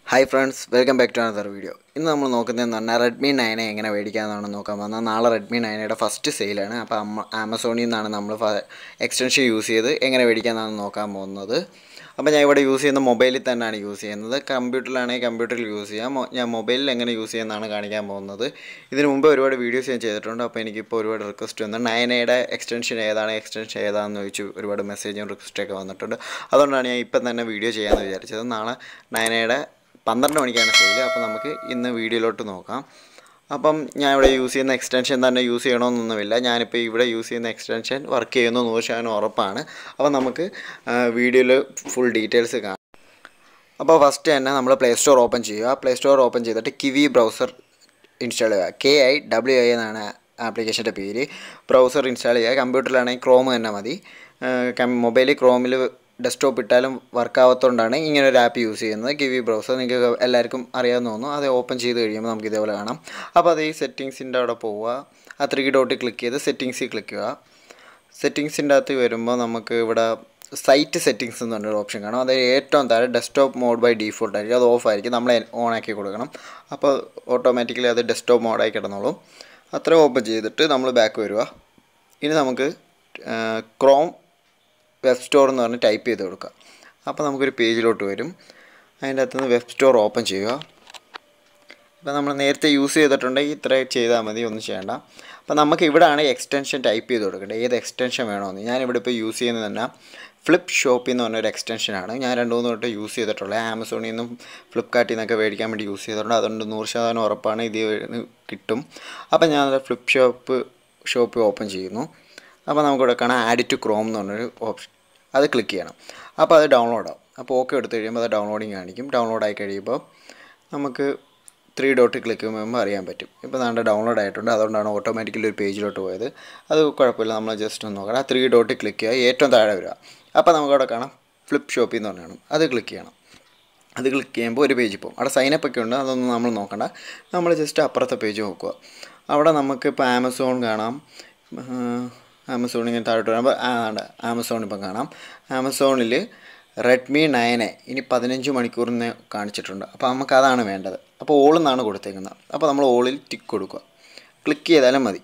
hi friends welcome back to another video ഇന്ന് നമ്മൾ നോക്കുന്നതെന്ന് പറഞ്ഞാൽ റെഡ്മി നയനെ എങ്ങനെ മേടിക്കാമെന്നാണ് നോക്കാൻ പോകുന്നത് നാളെ റെഡ്മി നയനയുടെ ഫസ്റ്റ് സെയിലാണ് അപ്പോൾ അമ്മ ആമസോണിൽ നിന്നാണ് നമ്മൾ എക്സ്റ്റൻഷൻ യൂസ് ചെയ്ത് എങ്ങനെ മേടിക്കാമെന്നാണ് നോക്കാൻ പോകുന്നത് അപ്പോൾ ഞാൻ ഇവിടെ യൂസ് ചെയ്യുന്ന മൊബൈലിൽ തന്നെയാണ് യൂസ് ചെയ്യുന്നത് കമ്പ്യൂട്ടറിലാണെങ്കിൽ കമ്പ്യൂട്ടറിൽ യൂസ് ചെയ്യാം മൊ- ഞാൻ മൊബൈലിൽ എങ്ങനെ യൂസ് ചെയ്യുന്നതാണ് കാണിക്കാൻ പോകുന്നത് ഇതിന് മുമ്പ് ഒരുപാട് വീഡിയോസ് ഞാൻ ചെയ്തിട്ടുണ്ട് അപ്പോൾ എനിക്കിപ്പോൾ ഒരുപാട് റിക്വസ്റ്റ് വന്നു നയനയുടെ എക്സ്റ്റൻഷൻ ഏതാണ് എക്സ്റ്റൻഷൻ ഏതാണെന്ന് ചോദിച്ചു ഒരുപാട് മെസ്സേജും റിക്വസ്റ്റൊക്കെ വന്നിട്ടുണ്ട് അതുകൊണ്ടാണ് ഞാൻ ഇപ്പം തന്നെ വീഡിയോ ചെയ്യാമെന്ന് വിചാരിച്ചത് നാളെ നയനയുടെ പന്ത്രണ്ട് മണിക്കാണ് സെയിൽ അപ്പോൾ നമുക്ക് ഇന്ന് വീഡിയോയിലോട്ട് നോക്കാം അപ്പം ഞാൻ ഇവിടെ യൂസ് ചെയ്യുന്ന എക്സ്റ്റൻഷൻ തന്നെ യൂസ് ചെയ്യണമെന്നൊന്നുമില്ല ഞാനിപ്പോൾ ഇവിടെ യൂസ് ചെയ്യുന്ന എക്സ്റ്റൻഷൻ വർക്ക് ചെയ്യുന്നു നൂറ് ശതമാനം ഉറപ്പാണ് അപ്പോൾ നമുക്ക് വീഡിയോയിൽ ഫുൾ ഡീറ്റെയിൽസ് കാണാം അപ്പോൾ ഫസ്റ്റ് തന്നെ നമ്മൾ പ്ലേ സ്റ്റോർ ഓപ്പൺ ചെയ്യുക പ്ലേ സ്റ്റോർ ഓപ്പൺ ചെയ്തിട്ട് കിവി ബ്രൗസർ ഇൻസ്റ്റാൾ ചെയ്യുക കെ ഐ ഡബ്ല്യു ഐ എന്നാണ് ആപ്ലിക്കേഷൻ്റെ പേര് ബ്രൗസർ ഇൻസ്റ്റാൾ ചെയ്യുക കമ്പ്യൂട്ടറിലാണെങ്കിൽ ക്രോം തന്നെ മതി മൊബൈലിൽ ക്രോമിൽ ഡെസ്ക്ടോപ്പ് ഇട്ടാലും വർക്ക് ആവാത്തതുകൊണ്ടാണ് ഇങ്ങനെ ഒരു ആപ്പ് യൂസ് ചെയ്യുന്നത് കിവി ബ്രൗസർ നിങ്ങൾക്ക് എല്ലാവർക്കും അറിയാമെന്ന് തോന്നുന്നു അത് ഓപ്പൺ ചെയ്ത് കഴിയുമ്പോൾ നമുക്ക് ഇതേപോലെ കാണാം അപ്പോൾ അത് ഈ സെറ്റിങ്സിൻ്റെ അവിടെ പോവുക ആ ത്രീ ഡോട്ട് ക്ലിക്ക് ചെയ്ത് സെറ്റിങ്സിൽ ക്ലിക്ക് ചെയ്യുക സെറ്റിങ്സിൻ്റെ അകത്ത് വരുമ്പോൾ നമുക്ക് ഇവിടെ സൈറ്റ് സെറ്റിങ്സ് എന്ന് പറഞ്ഞൊരു ഓപ്ഷൻ കാണും അത് ഏറ്റവും താഴെ ഡെസ്ക്ടോപ്പ് മോഡ് ബൈ ഡീഫോൾട്ട് ആയിരിക്കും അത് ഓഫ് ആയിരിക്കും നമ്മൾ ഓൺ ആക്കി കൊടുക്കണം അപ്പോൾ ഓട്ടോമാറ്റിക്കലി അത് ഡെസ്ക്ടോപ്പ് മോഡായി കിടന്നോളും അത്ര ഓപ്പൺ ചെയ്തിട്ട് നമ്മൾ ബാക്ക് വരിക ഇനി നമുക്ക് ക്രോം വെബ് സ്റ്റോർ എന്ന് പറഞ്ഞ് ടൈപ്പ് ചെയ്ത് കൊടുക്കുക അപ്പോൾ നമുക്കൊരു പേജിലോട്ട് വരും അതിൻ്റെ അകത്തുനിന്ന് വെബ് സ്റ്റോർ ഓപ്പൺ ചെയ്യുക ഇപ്പോൾ നമ്മൾ നേരത്തെ യൂസ് ചെയ്തിട്ടുണ്ടെങ്കിൽ ഇത്ര ചെയ്താൽ മതി ഒന്നും ചെയ്യേണ്ട അപ്പോൾ നമുക്ക് ഇവിടെയാണ് എക്സ്റ്റൻഷൻ ടൈപ്പ് ചെയ്ത് കൊടുക്കേണ്ടത് ഏത് എക്സ്റ്റൻഷൻ വേണമെന്ന് ഞാനിവിടെ ഇപ്പോൾ യൂസ് ചെയ്യുന്നത് തന്നെ ഫ്ലിപ്പ് ഷോപ്പിൽ എന്ന് പറഞ്ഞൊരു എക്സ്റ്റൻഷനാണ് ഞാൻ രണ്ട് മൂന്ന് തൊട്ട് യൂസ് ചെയ്തിട്ടുള്ളത് ആമസോണിൽ നിന്നും ഫ്ലിപ്കാർട്ടിൽ നിന്നൊക്കെ മേടിക്കാൻ വേണ്ടി യൂസ് ചെയ്തിട്ടുണ്ട് അതുകൊണ്ട് നൂറ് ശതമാനം ഉറപ്പാണ് ഇത് കിട്ടും അപ്പോൾ ഞാൻ ഫ്ലിപ്പ് ഷോപ്പ് ഷോപ്പ് ഓപ്പൺ ചെയ്യുന്നു അപ്പോൾ നമുക്കിവിടെ കാണാം ആഡ് ടു ക്രോം എന്ന് പറഞ്ഞൊരു ഓപ്ഷൻ അത് ക്ലിക്ക് ചെയ്യണം അപ്പോൾ അത് ഡൗൺലോഡ് ആവും അപ്പോൾ ഓക്കെ എടുത്ത് കഴിയുമ്പോൾ അത് ഡൗൺലോഡിങ് കാണിക്കും ഡൗൺലോഡ് ആയി കഴിയുമ്പോൾ നമുക്ക് ത്രീ ഡോട്ട് ക്ലിക്ക് ചെയ്യുമ്പോൾ അറിയാൻ പറ്റും ഇപ്പോൾ നമ്മുടെ ഡൗൺലോഡ് ആയിട്ടുണ്ട് അതുകൊണ്ടാണ് ഓട്ടോമാറ്റിക്കലി ഒരു പേജിലോട്ട് പോയത് അത് കുഴപ്പമില്ല നമ്മൾ ജസ്റ്റ് ഒന്ന് നോക്കണം ആ ത്രീ ഡോട്ട് ക്ലിക്ക് ചെയ്യുക ഏറ്റവും താഴെ വരിക അപ്പോൾ നമുക്കവിടെ കാണാം ഫ്ലിപ്പ് ഷോപ്പിൽ എന്ന് പറഞ്ഞാണ് അത് ക്ലിക്ക് ചെയ്യണം അത് ക്ലിക്ക് ചെയ്യുമ്പോൾ ഒരു പേജ് പോകും അവിടെ സൈനപ്പ് ഒക്കെ ഉണ്ട് അതൊന്നും നമ്മൾ നോക്കണ്ട നമ്മൾ ജസ്റ്റ് അപ്പുറത്തെ പേജ് നോക്കുക അവിടെ നമുക്ക് ഇപ്പോൾ ആമസോൺ കാണാം ആമസോൺ ഇങ്ങനെ താഴോട്ട് വരുമ്പോൾ ആ ഉണ്ട് ആമസോൺ ഇപ്പം കാണാം ആമസോണിൽ റെഡ്മി നയനെ ഇനി പതിനഞ്ച് മണിക്കൂറിന് കാണിച്ചിട്ടുണ്ട് അപ്പോൾ നമുക്ക് അതാണ് വേണ്ടത് അപ്പോൾ ഓൾ എന്നാണ് കൊടുത്തേക്കുന്നത് അപ്പോൾ നമ്മൾ ഓളിൽ ടിക്ക് കൊടുക്കുക ക്ലിക്ക് ചെയ്താലും മതി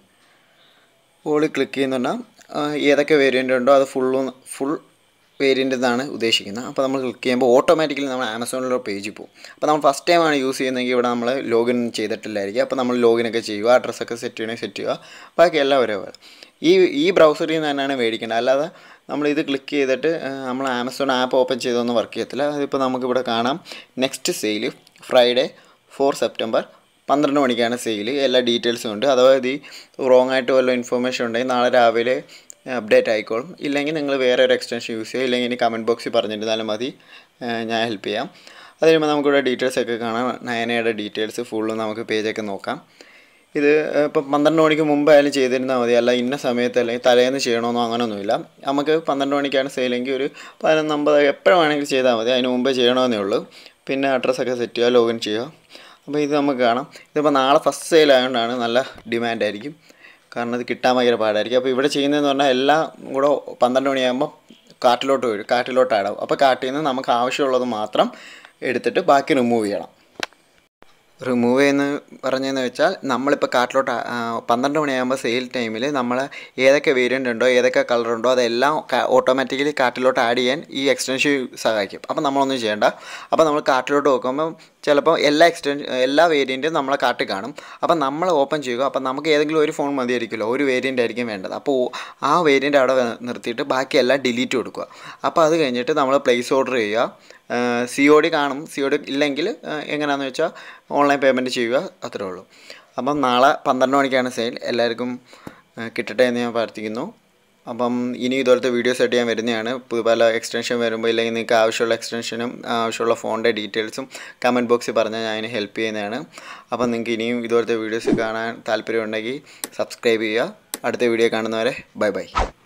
ഓളിൽ ക്ലിക്ക് ചെയ്യുന്നുണ്ടെങ്കിൽ ഏതൊക്കെ വേരിയൻ്റ് ഉണ്ടോ അത് ഫുള്ളും ഫുൾ വേരിയൻ്റ് എന്നാണ് ഉദ്ദേശിക്കുന്നത് അപ്പോൾ നമ്മൾ ക്ലിക്ക് ചെയ്യുമ്പോൾ ഓട്ടോമാറ്റിക്കലി നമ്മൾ ആമസോണിലോ പേജിൽ പോകും അപ്പോൾ നമ്മൾ ഫസ്റ്റ് ടൈമാണ് യൂസ് ചെയ്യുന്നതെങ്കിൽ ഇവിടെ നമ്മൾ ലോഗിൻ ചെയ്തിട്ടില്ലായിരിക്കും അപ്പോൾ നമ്മൾ ലോഗിനൊക്കെ ചെയ്യുക അഡ്രസ്സൊക്കെ സെറ്റ് ചെയ്യണമെങ്കിൽ സെറ്റ് ചെയ്യുക ബാക്കി എല്ലാം ഒരേപോലെ ഈ ഈ ബ്രൗസറിൽ നിന്ന് തന്നെയാണ് മേടിക്കേണ്ടത് അല്ലാതെ നമ്മൾ ഇത് ക്ലിക്ക് ചെയ്തിട്ട് നമ്മൾ ആമസോൺ ആപ്പ് ഓപ്പൺ ചെയ്തൊന്നും വർക്ക് ചെയ്യത്തില്ല അതിപ്പോൾ നമുക്കിവിടെ കാണാം next sale Friday four September പന്ത്രണ്ട് മണിക്കാണ് സെയിൽ എല്ലാ ഡീറ്റെയിൽസും ഉണ്ട് അഥവാ ഇത് റോങ് ആയിട്ട് വല്ല ഇൻഫർമേഷൻ ഉണ്ടെങ്കിൽ നാളെ രാവിലെ അപ്ഡേറ്റ് ആയിക്കോളും ഇല്ലെങ്കിൽ നിങ്ങൾ വേറെ ഒരു എക്സ്റ്റൻഷൻ യൂസ് ചെയ്യുക ഇല്ലെങ്കിൽ ഇനി കമൻറ്റ് ബോക്സിൽ പറഞ്ഞിരുന്നാലും മതി ഏഹ് ഞാൻ ഹെൽപ്പ് ചെയ്യാം അത് കഴിയുമ്പോൾ നമുക്കിവിടെ ഡീറ്റെയിൽസ് ഒക്കെ കാണാം നയനയുടെ ഡീറ്റെയിൽസ് ഫുള്ളും നമുക്ക് പേജൊക്കെ നോക്കാം ഇത് ഇപ്പം പന്ത്രണ്ട് മണിക്ക് മുമ്പായാലും ചെയ്തിരുന്നാൽ മതി അല്ല ഇന്ന സമയത്ത് അല്ലെങ്കിൽ തലേന്ന് ചെയ്യണമെന്നോ അങ്ങനെയൊന്നുമില്ല നമുക്ക് പന്ത്രണ്ട് മണിക്കാണ് സെയിലെങ്കിൽ ഒരു പതിനൊന്ന് അമ്പത് എപ്പോഴും വേണമെങ്കിൽ ചെയ്താൽ മതി അതിന് മുമ്പേ ചെയ്യണമെന്നേ ഉള്ളൂ പിന്നെ അഡ്രസ്സൊക്കെ സെറ്റ് ചെയ്യുക ലോഗിൻ ചെയ്യുക അപ്പോൾ ഇത് നമുക്ക് കാണാം ഇതിപ്പോൾ നാളെ ഫസ്റ്റ് സെയിൽ ആയതുകൊണ്ടാണ് നല്ല ഡിമാൻഡ് ആയിരിക്കും കാരണം ഇത് കിട്ടാൻ ഭയങ്കര പാടായിരിക്കും അപ്പോൾ ഇവിടെ ചെയ്യുന്നതെന്ന് പറഞ്ഞാൽ എല്ലാം കൂടെ പന്ത്രണ്ട് മണിയാകുമ്പോൾ കാട്ടിലോട്ട് വരും കാട്ടിലോട്ട് ആടാവും അപ്പോൾ കാട്ടിൽ നിന്ന് നമുക്ക് ആവശ്യമുള്ളത് മാത്രം എടുത്തിട്ട് ബാക്കി റിമൂവ് ചെയ്യണം റിമൂവ് ചെയ്യുന്ന പറഞ്ഞതെന്ന് വെച്ചാൽ നമ്മളിപ്പോൾ കാട്ടിലോട്ട് ആ- ആ, പന്ത്രണ്ട് മണിയാകുമ്പോൾ സെയിൽ ടൈമിൽ നമ്മൾ ഏതൊക്കെ വേരിയൻ്റ് ഉണ്ടോ ഏതൊക്കെ കളർ ഉണ്ടോ അതെല്ലാം ഓട്ടോമാറ്റിക്കലി കാട്ടിലോട്ട് ആഡ് ചെയ്യാൻ ഈ എക്സ്റ്റൻഷൻ സഹായിക്കും അപ്പോൾ നമ്മളൊന്നും ചെയ്യേണ്ട അപ്പോൾ നമ്മൾ കാട്ടിലോട്ട് നോക്കുമ്പോൾ ചിലപ്പോൾ എല്ലാ എക്സ്റ്റൻഷൻ എല്ലാ വേരിയൻറ്റും നമ്മളെ കാട്ടിൽ കാണും അപ്പോൾ നമ്മൾ ഓപ്പൺ ചെയ്യുക അപ്പോൾ നമുക്ക് ഏതെങ്കിലും ഒരു ഫോൺ മതിയായിരിക്കുമല്ലോ ഒരു വേരിയൻ്റ് ആയിരിക്കും വേണ്ടത് അപ്പോൾ ആ വേരിയൻ്റ് അവിടെ വെ- നിർത്തിയിട്ട് ബാക്കി എല്ലാം ഡിലീറ്റ് കൊടുക്കുക അപ്പോൾ അത് കഴിഞ്ഞിട്ട് നമ്മൾ പ്ലേസ് ഓർഡർ ചെയ്യുക സി ഒ ഡി കാണും സി ഒ ഡി ഇല്ലെങ്കിൽ എങ്ങനെയാണെന്ന് വെച്ചാൽ ഓൺലൈൻ പേയ്മെൻറ്റ് ചെയ്യുക അത്രേ ഉള്ളൂ അപ്പം നാളെ പന്ത്രണ്ട് മണിക്കാണ് സെയിൽ എല്ലാവർക്കും ആ, കിട്ടട്ടെ എന്ന് ഞാൻ പ്രാർത്ഥിക്കുന്നു അപ്പം ഇനി ഇതുപോലത്തെ വീഡിയോസ് ആയിട്ട് ഞാൻ വരുന്നതാണ് പുതിയ പല എക്സ്റ്റൻഷൻ വരുമ്പോൾ ഇല്ലെങ്കിൽ നിങ്ങൾക്ക് ആവശ്യമുള്ള എക്സ്റ്റൻഷനും ആവശ്യമുള്ള ഫോണിൻ്റെ ഡീറ്റെയിൽസും കമൻറ്റ് ബോക്സിൽ പറഞ്ഞാൽ ഞാൻ അതിന് ഹെൽപ്പ് ചെയ്യുന്നതാണ് അപ്പം നിങ്ങൾക്ക് ഇനിയും ഇതുപോലത്തെ വീഡിയോസ് കാണാൻ താല്പര്യമുണ്ടെങ്കിൽ സബ്സ്ക്രൈബ് ചെയ്യുക അടുത്ത വീഡിയോ കാണുന്നവരെ ബൈ ബൈ